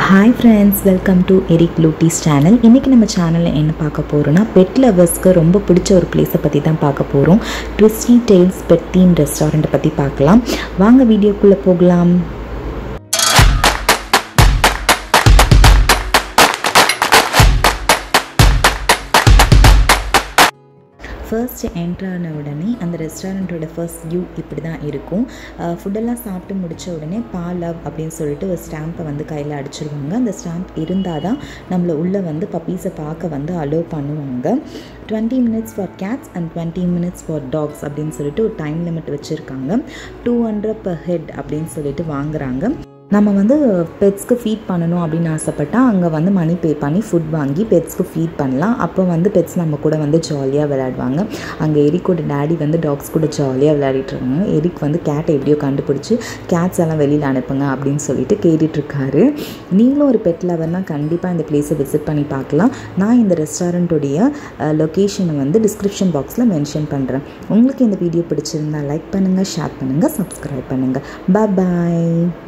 hi friends welcome to Eric லூட்டிஸ் channel இன்றைக்கி நம்ம சேனலில் என்ன பார்க்க போகிறோன்னா பெட் லவர்ஸ்க்கு ரொம்ப பிடிச்ச ஒரு பிளேஸை பற்றி தான் பார்க்க போகிறோம் ட்விஸ்டி டெய்ல்ஸ் பெட் தீம் ரெஸ்டாரண்ட்டை பற்றி பார்க்கலாம் வாங்க வீடியோக்குள்ளே போகலாம் ஃபர்ஸ்ட் என்ட்ரான உடனே அந்த ரெஸ்டாரண்ட்டோட ஃபர்ஸ்ட் வியூ இப்படி தான் இருக்கும் ஃபுட்டெல்லாம் சாப்பிட்டு முடித்த உடனே பால் லவ் அப்படின்னு சொல்லிட்டு ஒரு ஸ்டாம்பை வந்து கையில் அடிச்சிருவாங்க அந்த ஸ்டாம்ப் இருந்தால் தான் நம்மளை உள்ளே வந்து பப்பீஸை பார்க்க வந்து அலோவ் பண்ணுவாங்க twenty minutes for cats and twenty minutes for dogs அப்படின்னு சொல்லிட்டு ஒரு டைம் லிமிட் வச்சுருக்காங்க டூ ஹண்ட்ரட் பர் ஹெட் அப்படின்னு சொல்லிட்டு வாங்குறாங்க நம்ம வந்து பெட்ஸ்க்கு ஃபீட் பண்ணணும் அப்படின்னு ஆசைப்பட்டால் அங்கே வந்து மணி பே பண்ணி ஃபுட் வாங்கி பெட்ஸ்க்கு ஃபீட் பண்ணலாம் அப்போ வந்து பெட்ஸ் நம்ம கூட வந்து ஜாலியாக விளையாடுவாங்க அங்கே எரிக்கோட டேடி வந்து டாக்ஸ் கூட ஜாலியாக விளையாடிட்டு இருக்காங்க எரிக் வந்து கேட்டை எப்படியோ கண்டுபிடிச்சி கேட்ஸ் எல்லாம் வெளியில் அனுப்புங்க அப்படின்னு சொல்லிட்டு கேட்டுட்ருக்காரு நீங்களும் ஒரு பெட் லவர்னால் கண்டிப்பாக இந்த பிளேஸை விசிட் பண்ணி பார்க்கலாம் நான் இந்த ரெஸ்டாரண்ட்டுடைய லொக்கேஷனை வந்து டிஸ்கிரிப்ஷன் பாக்ஸில் மென்ஷன் பண்ணுறேன் உங்களுக்கு இந்த வீடியோ பிடிச்சிருந்தா லைக் பண்ணுங்கள் ஷேர் பண்ணுங்கள் சப்ஸ்கிரைப் பண்ணுங்கள் பாய்